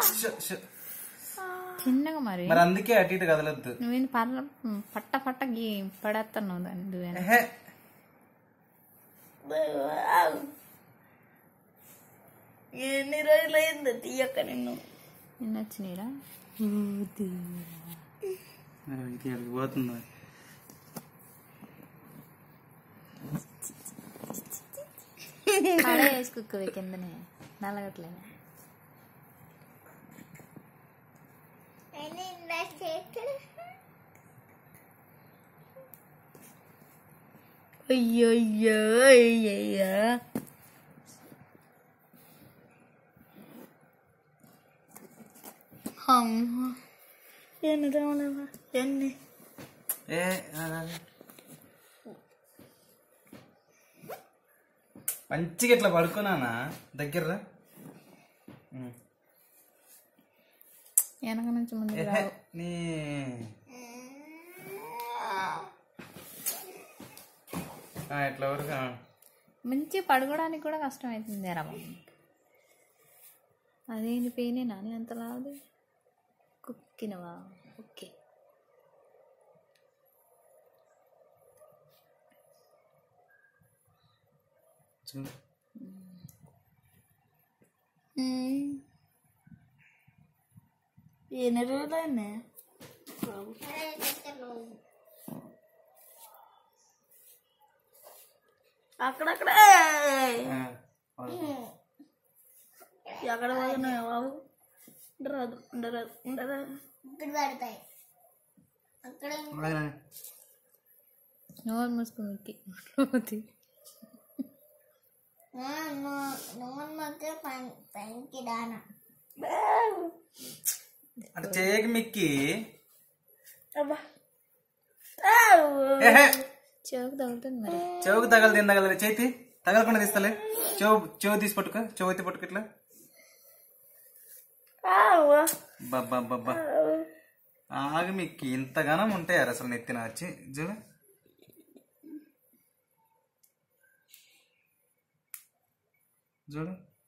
ష్- ష్. చిన్నగా మరి మరి అందుకే అటు ఇటు కదలొద్దు నువ్వేంది పర్ల పట్ట పట్ట గీ పడేస్తున్నావు దాన్ని నువ్వేనా ఎహే. ఎన్ని రోజులు అయింది తీయక్క నిన్ను నిన్న వచ్చినాయిరా మరి ఇది ఎక్కడికి పోతుందో అడే వేసుకుక్కవే కిందనే నల్లగట్లేదు అయ్యో అయ్యో అయ్యయ్యో అమ్మ ఎన్ని రావలేవా ఎన్ని ఏ రా, రా, రా. మంచిగా ఇట్లా పడుకున్నానా దగ్గర రా. ఉమ్. వెనక నుంచి ముందు ఎహే, నీ ఆ, ఇట్లా వరకు ఆ. మంచి పడుకోవడానికి కూడా కష్టం అవుతుంది రా బాబు అదేంటి పెయినే నాని అంత లాదు కుక్కినవా ఓకే చూడు ఎన్ని రోజులు అయింది అక్కడక్కడే ఆ, వరకు. ఎక్కడ పోతున్నాయి బాబు ఉండరాదు ఉండరాదు ఉండరాదు అలాగే. నోరు మూసుకుని మిక్కి అటు చేయకి మిక్కి అబ్బా ఎహే, చెవుకు తగులుతుంది మరి చెవుకు తగల తిందగల చేతి తగలకుండా తీస్తలే చెవు చెవు తీసి పట్టుకో చెవు ఎత్తి పట్టుకో ఇట్లా బాబా బాబా ఆగి మిక్కి ఇంతగానం ఉంటాయారు అసలు నెత్తిన వచ్చి చూడు చూడు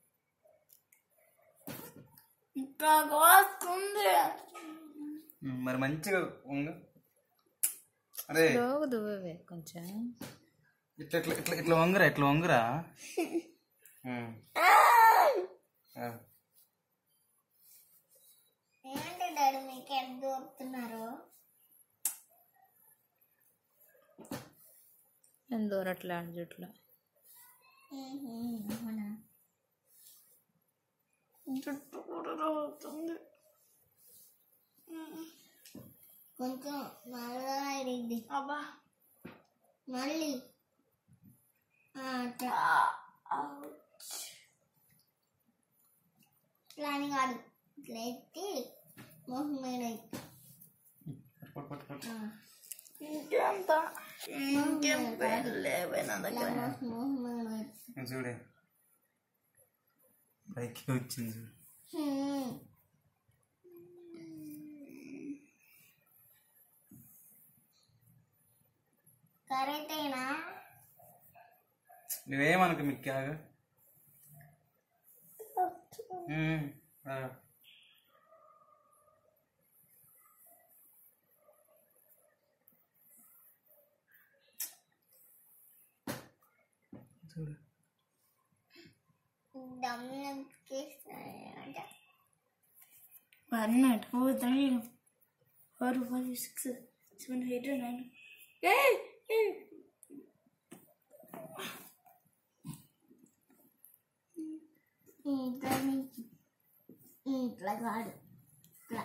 ఇంకా వస్తుంది ఉమ్, మరి మంచిగా ఉంగు అరే లోగు దువ్వవే కొంచెం ఇట్లా ఇట్లా ఇట్లా ఇట్లా వంగురా ఇట్లా వంగురా ఉమ్. ఆ. ఏంటి డాడీ మీకు ఎంత దూరుతున్నారు నేను దూరట్లే ఆడ జుట్లో అవునా జుట్టు కూడా రావుతుంది కొంచెం నల్లగా అయింది అబ్బా మళ్ళీ ఆ, అట్లా ఇట్లా అని కాదు ఇట్లా ఎత్తి మొహం మీద ఎత్తి. పట్టు, పట్టు, పట్టు. ఆ, ఇంకెంత ఇంకేం లేవే నా దగ్గర మొహం మొహం మీద ఎత్తి. ఇది చూడే పైకి వచ్చింది చూడు హ్మ్. కరెక్టేనా నువ్వేమనుకు మిక్కి ఆగు ఉమ్, ఆ. చూడు దమ్ములం కేస్తానంట one two three four five six seven eight nine ఇట్లా నుంచి ఇట్లా కాదు ఇట్లా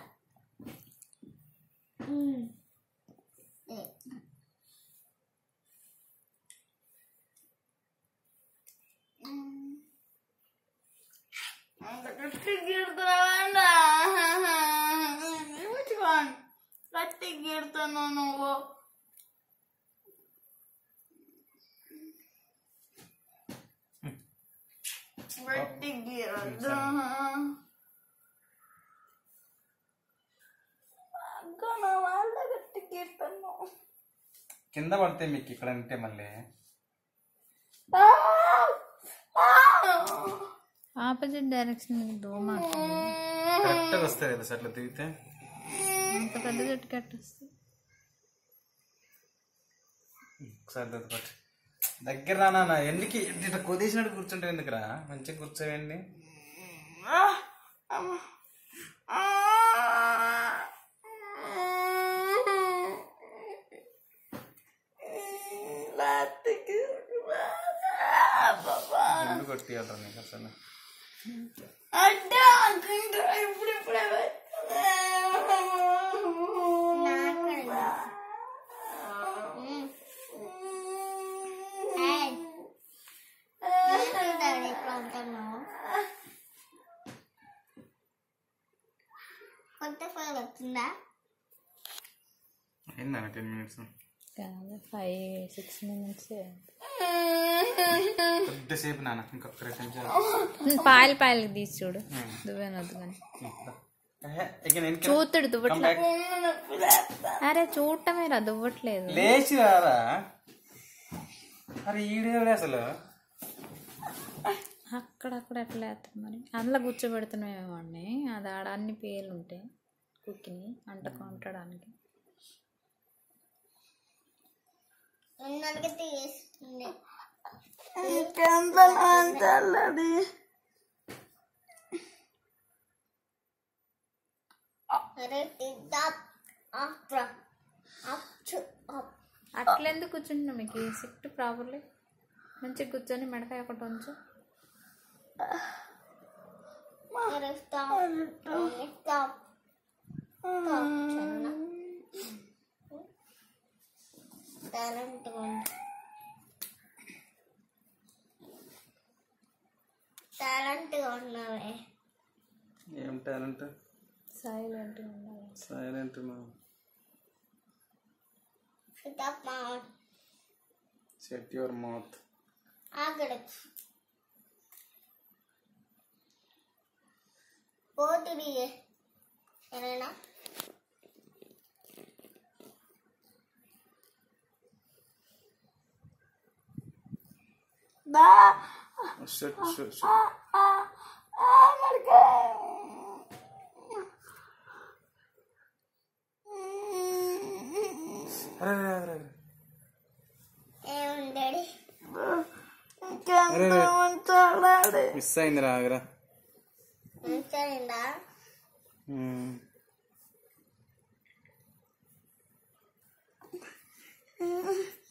ఉమ్. ఏ. ఉమ్. గట్టి గీడుతున్నావా గట్టి గీడుతున్నావు నువ్వు గట్టి గీరద్దు అక్క నా వాళ్ళ గట్టి గీడుతున్నావు కింద పడితే మీకు ఇక్కడ అంటే మళ్ళీ ఆపోజిట్ డైరెక్షన్ దోమ కరెక్ట్గా వస్తాయి కదా అట్లా తిరిగితే అంత పెద్ద జుట్టు కట్టొస్తుంది ఒకసారి దొరికి పట్టు దగ్గర రా నాన్న ఎందుకు ఇట్లా కొదేసినట్టు కూర్చుంటే ఎందుకురా మంచిగా కూర్చోవేండి ఎందుకు కొట్టియాలి నీకు అసలు అంటే అనుకుంటా ఇప్పుడు ఇప్పుడే కొత్త ఫోన్ వచ్చిందా అయిందా టెన్ మినిట్స్ కాదు ఫైవ్ సిక్స్ మినిట్స్ కొద్దిసేపు నాన్న ఇంకొక రెండు నిమిషాలు పాయలు పాయలు తీసి చూడు దువ్వేనొద్దు కానీ ఏహే, ఇక నేను చూస్తాడు Come దువ్వట్లే back. అరే చూడటమే రా దువ్వట్లేదు లేచి రారా అరే ఈడే అసలు అక్కడక్కడ ఎట్లా వేస్తాం మరి అందులో కూర్చోబెడుతున్నామేమో అండి అది ఆడ అన్ని పేర్లు ఉంటాయి కుక్కిని అంటకు అంటడానికి ఉన్నడికి తీస్తుంది ఇంకెంత అంతల్లది అరే తిద్దాం అప్రా అప్చు అప్ అట్లెందుకు కూర్చుంటున్నాం మీకు సిట్ ప్రాపర్లీ మంచిగా కూర్చొని మెడకాయ ఒకటి ఉంచు అరే స్టాప్ స్టాప్ స్టాప్ చిన్న టాలెంట్ టాలెంట్గా ఉన్నావే ఏం టాలెంట్ సైలెంట్గా ఉండాలి సైలెంట్ స్టాప్ మా సెట్ యువర్ మౌత్ ఆగడ పోతుంది సరేనా దా షట్ షట్ అరే అరే అరే అరే ఏముండడి ఇంకెంత ఉంచాలి మిస్ అయింది రాగరా ఉంచండా Hmm.